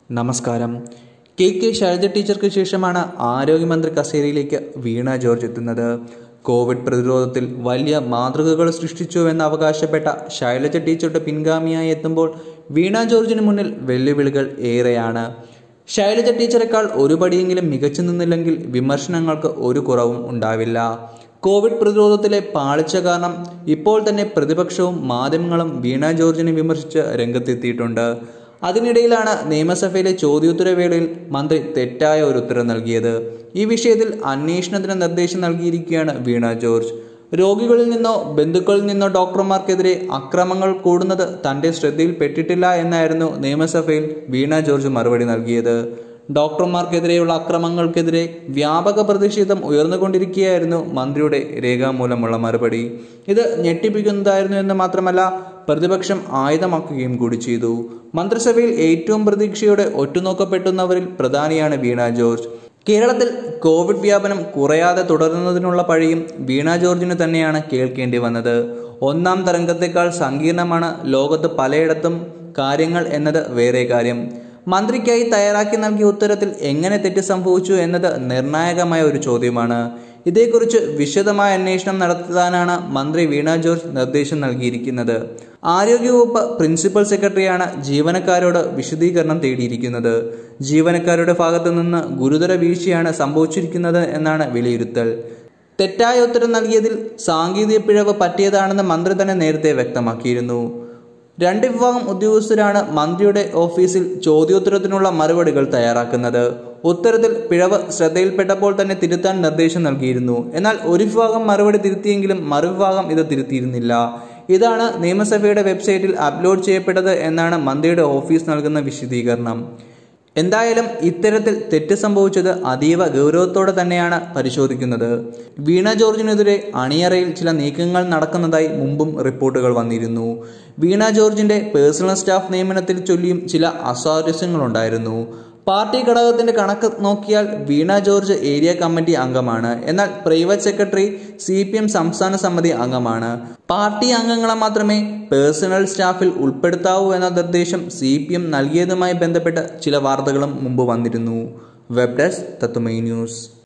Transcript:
നമസ്കാരം K K Shailaja ടീച്ചർക്ക് ശേഷമാണ് ആരോഗ്യമന്ത്രി കസേരയിലേക്ക് വീണ ജോർജ് എത്തുന്നത് കോവിഡ് പ്രതിരോധത്തിൽ വലിയ മാതൃകകൾ സൃഷ്ടിച്ചുവെന്ന് അവകാശപ്പെട്ട ശൈലജ ടീച്ചറുടെ പിൻഗാമിയായി എത്തുമ്പോൾ വീണ ജോർജിന് മുന്നിൽ വെല്ലുവിളികൾ ഏറെയാണ് ശൈലജ ടീച്ചറെക്കാൾ ഒരു പടിയെങ്കിലും മികച്ചു നിന്നില്ലെങ്കിൽ വിമർശനങ്ങൾക്ക് ഒരു കുറവും ഉണ്ടാവില്ല കോവിഡ് പ്രതിരോധത്തിലെ പാളിച്ച കാരണം ഇപ്പോൾ തന്നെ പ്രതിപക്ഷവും മാധ്യമങ്ങളും വീണ ജോർജിനെ വിമർശിച്ച് രംഗത്തെത്തിയിട്ടുണ്ട് അതിനിടയിലാണ് നിയമസഭയിലെ ചോദ്യോത്തര വേളയിൽ മന്ത്രി തെറ്റായ ഒരു ഉത്തരം നൽകിയത് ഈ വിഷയത്തിൽ അന്വേഷണത്തിന് നിർദ്ദേശം നൽകിയിരിക്കുകയാണ് വീണ ജോർജ് രോഗികളിൽ നിന്നോ ബന്ധുക്കളിൽ നിന്നോ ഡോക്ടർമാർക്കെതിരെ അക്രമങ്ങൾ കൂടുന്നത് തന്റെ ശ്രദ്ധയിൽപ്പെട്ടിട്ടില്ല എന്നായിരുന്നു നിയമസഭയിൽ വീണ ജോർജ് മറുപടി നൽകിയത് ഡോക്ടർമാർക്കെതിരെയുള്ള അക്രമങ്ങൾക്കെതിരെ വ്യാപക പ്രതിഷേധം ഉയർന്നുകൊണ്ടിരിക്കുകയായിരുന്നു മന്ത്രിയുടെ രേഖാമൂലമുള്ള മറുപടി ഇത് ഞെട്ടിപ്പിക്കുന്നതായിരുന്നു എന്ന് മാത്രമല്ല പ്രതിപക്ഷം ആയുധമാക്കുകയും കൂടി ചെയ്തു മന്ത്രിസഭയിൽ ഏറ്റവും പ്രതീക്ഷയോടെ ഒറ്റുനോക്കപ്പെട്ടുന്നവരിൽ പ്രധാനിയാണ് വീണ ജോർജ് കേരളത്തിൽ കോവിഡ് വ്യാപനം കുറയാതെ തുടരുന്നതിനുള്ള പഴിയും വീണ ജോർജിന് തന്നെയാണ് കേൾക്കേണ്ടി വന്നത് ഒന്നാം തരംഗത്തെക്കാൾ സങ്കീർണമാണ് ലോകത്ത് പലയിടത്തും കാര്യങ്ങൾ എന്നത് വേറെ കാര്യം മന്ത്രിക്കായി തയ്യാറാക്കി നൽകിയ ഉത്തരത്തിൽ എങ്ങനെ തെറ്റ് സംഭവിച്ചു എന്നത് നിർണായകമായ ഒരു ചോദ്യമാണ് ഇതേക്കുറിച്ച് വിശദമായ അന്വേഷണം നടത്താനാണ് മന്ത്രി വീണ ജോർജ് നിർദ്ദേശം നൽകിയിരിക്കുന്നത് ആരോഗ്യവകുപ്പ് പ്രിൻസിപ്പൽ സെക്രട്ടറിയാണ് ജീവനക്കാരോട് വിശദീകരണം തേടിയിരിക്കുന്നത് ജീവനക്കാരുടെ ഭാഗത്തു നിന്ന് ഗുരുതര വീഴ്ചയാണ് സംഭവിച്ചിരിക്കുന്നത് എന്നാണ് വിലയിരുത്തൽ തെറ്റായ ഉത്തരം നൽകിയതിൽ സാങ്കേതിക പിഴവ് പറ്റിയതാണെന്ന് മന്ത്രി തന്നെ നേരത്തെ വ്യക്തമാക്കിയിരുന്നു രണ്ട് വിഭാഗം ഉദ്യോഗസ്ഥരാണ് മന്ത്രിയുടെ ഓഫീസിൽ ചോദ്യോത്തരത്തിനുള്ള മറുപടികൾ തയ്യാറാക്കുന്നത് ഉത്തരത്തിൽ പിഴവ് ശ്രദ്ധയിൽപ്പെട്ടപ്പോൾ തന്നെ തിരുത്താൻ നിർദ്ദേശം നൽകിയിരുന്നു എന്നാൽ ഒരു വിഭാഗം മറുപടി തിരുത്തിയെങ്കിലും മറുവിഭാഗം ഇത് തിരുത്തിയിരുന്നില്ല ഇതാണ് നിയമസഭയുടെ വെബ്സൈറ്റിൽ അപ്ലോഡ് ചെയ്യപ്പെട്ടത് എന്നാണ് മന്ത്രിയുടെ ഓഫീസ് നൽകുന്ന വിശദീകരണം എന്തായാലും ഇത്തരത്തിൽ തെറ്റ് സംഭവിച്ചത് അതീവ ഗൗരവത്തോടെ തന്നെയാണ് പരിശോധിക്കുന്നത് വീണ ജോർജിനെതിരെ അണിയറയിൽ ചില നീക്കങ്ങൾ നടക്കുന്നതായി മുമ്പും റിപ്പോർട്ടുകൾ വന്നിരുന്നു വീണ ജോർജിന്റെ പേഴ്സണൽ സ്റ്റാഫ് നിയമനത്തിൽ ചൊല്ലിയും ചില അസ്വാരസ്യങ്ങളുണ്ടായിരുന്നു പാർട്ടി ഘടകത്തിന്റെ കണക്ക് നോക്കിയാൽ വീണ ജോർജ് ഏരിയ കമ്മിറ്റി അംഗമാണ് എന്നാൽ private secretary C P M സംസ്ഥാന സമിതി അംഗമാണ് പാർട്ടി അംഗങ്ങളെ മാത്രമേ പേഴ്സണൽ സ്റ്റാഫിൽ ഉൾപ്പെടുത്താവൂ എന്ന നിർദ്ദേശം സി പി എം നൽകിയതുമായി ബന്ധപ്പെട്ട് ചില വാർത്തകളും മുമ്പ് വന്നിരുന്നു വെബ് ഡെസ്ക് തത്തുമൈ ന്യൂസ്